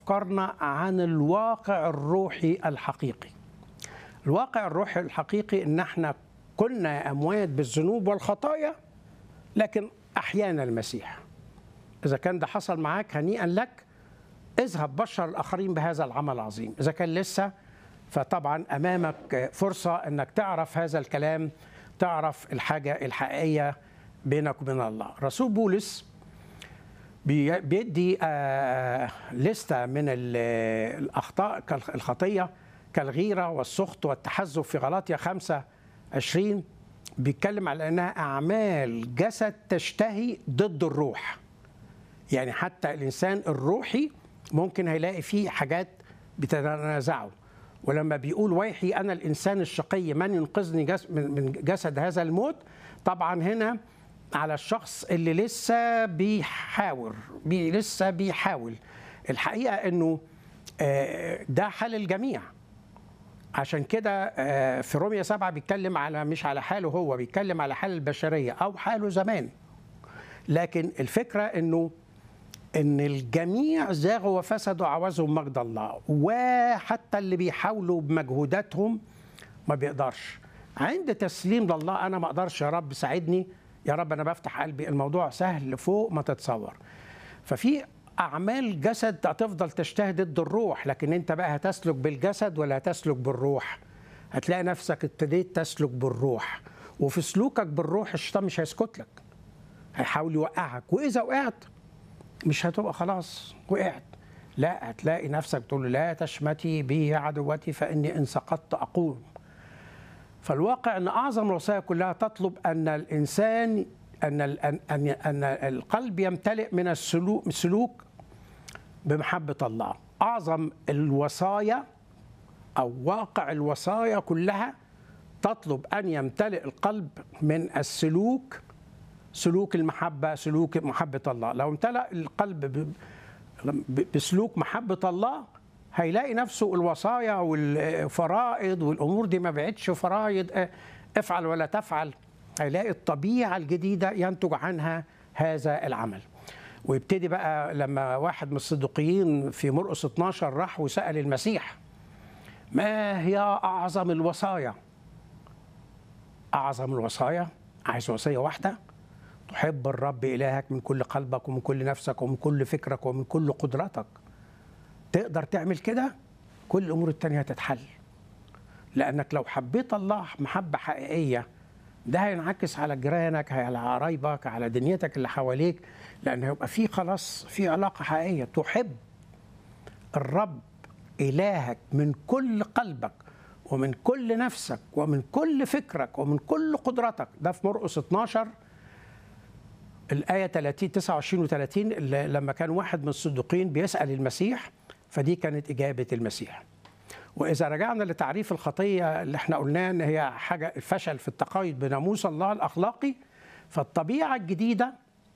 فكرنا عن الواقع الروحي الحقيقي الواقع الروحي الحقيقي ان احنا كنا اموات بالذنوب والخطايا لكن احيانا المسيح اذا كان ده حصل معاك هنيئا لك اذهب بشر الاخرين بهذا العمل العظيم اذا كان لسه فطبعا امامك فرصه انك تعرف هذا الكلام تعرف الحاجه الحقيقيه بينك وبين الله رسول بولس بي- بيدي آه، لستة من ال- الأخطاء كالخ- الخطية كالغيرة والسخط والتحزب في غلاطيا 5 20 بيتكلم على أنها أعمال جسد تشتهي ضد الروح يعني حتى الإنسان الروحي ممكن هيلاقي فيه حاجات بتتنازعه ولما بيقول ويحي أنا الإنسان الشقي من ينقذني جس من من جسد هذا الموت طبعا هنا على الشخص اللي لسه بيحاور بي لسه بيحاول الحقيقة أنه آه، ده حال الجميع عشان كده آه، في رومية سبعة بيتكلم على مش على حاله هو بيتكلم على حال البشرية أو حاله زمان لكن الفكرة أنه ان الجميع زاغوا وفسدوا عوزهم مجد الله وحتى اللي بيحاولوا بمجهوداتهم ما بيقدرش عند تسليم لله انا ما اقدرش يا رب ساعدني يا رب انا بفتح قلبي الموضوع سهل فوق ما تتصور ففي اعمال جسد هتفضل تجتهد ضد الروح لكن انت بقى هتسلك بالجسد ولا هتسلك بالروح هتلاقي نفسك ابتديت تسلك بالروح وفي سلوكك بالروح الشيطان مش هيسكت لك هيحاول يوقعك واذا وقعت مش هتبقى خلاص وقعت لا هتلاقي نفسك تقول له لا تشمتي بي يا عدوتي فاني ان سقطت اقوم فالواقع ان اعظم الوصايا كلها تطلب ان الانسان ان ال- ان ان, أن القلب يمتلئ من السلوك سلوك بمحبه الله اعظم الوصايا او واقع الوصايا كلها تطلب ان يمتلئ القلب من السلوك سلوك المحبة سلوك محبة الله لو امتلأ القلب ب- ب- بسلوك محبة الله هيلاقي نفسه الوصايا والفرائض والأمور دي ما بقتش فرائض اه، افعل ولا تفعل هيلاقي الطبيعة الجديدة ينتج عنها هذا العمل ويبتدي بقى لما واحد من الصديقيين في مرقس 12 راح وسأل المسيح ما هي أعظم الوصايا أعظم الوصايا عايز وصية واحدة تحب الرب إلهك من كل قلبك ومن كل نفسك ومن كل فكرك ومن كل قدرتك تقدر تعمل كده كل الأمور التانية هتتحل لأنك لو حبيت الله محبة حقيقية ده هينعكس على جيرانك على قرايبك على دنيتك اللي حواليك لأن هيبقى في خلاص في علاقة حقيقية تحب الرب إلهك من كل قلبك ومن كل نفسك ومن كل فكرك ومن كل قدرتك ده في مرقس 12 الآية 30 29 و30 اللي لما كان واحد من الصديقين بيسأل المسيح فدي كانت إجابة المسيح وإذا رجعنا لتعريف الخطية اللي احنا قلناه إن هي حاجة الفشل في التقايد بناموس الله الأخلاقي فالطبيعة الجديدة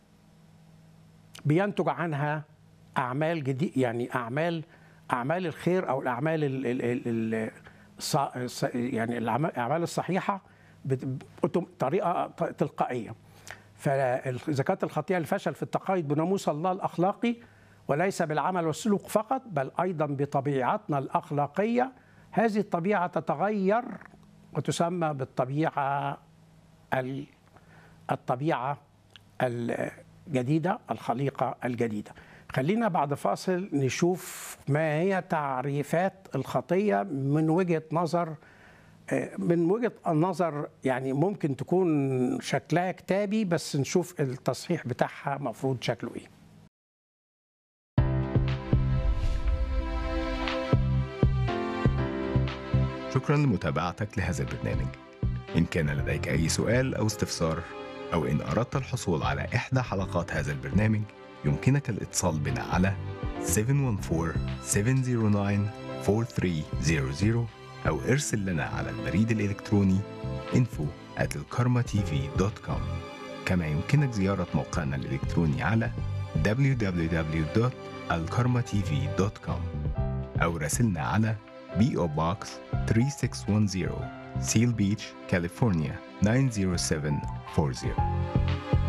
بينتج عنها أعمال جديد يعني أعمال أعمال الخير أو الأعمال ال ال ال ال الص- الص- يعني الأعمال الأعمال الصحيحة بت- بطريقة تلقائية فإذا كانت الخطيئة الفشل في التقايد بناموس الله الأخلاقي وليس بالعمل والسلوك فقط بل أيضا بطبيعتنا الأخلاقية هذه الطبيعة تتغير وتسمى بالطبيعة ال- الطبيعة الجديدة الخليقة الجديدة خلينا بعد فاصل نشوف ما هي تعريفات الخطية من وجهة نظر من وجهة النظر يعني ممكن تكون شكلها كتابي بس نشوف التصحيح بتاعها مفروض شكله ايه شكرا لمتابعتك لهذا البرنامج إن كان لديك أي سؤال أو استفسار أو إن أردت الحصول على إحدى حلقات هذا البرنامج يمكنك الاتصال بنا على 714-709-4300 أو ارسل لنا على البريد الإلكتروني info at الكارما-tv.com كما يمكنك زيارة موقعنا الإلكتروني على www.alkarmatv.com أو راسلنا على PO Box 3610 Seal Beach, California 90740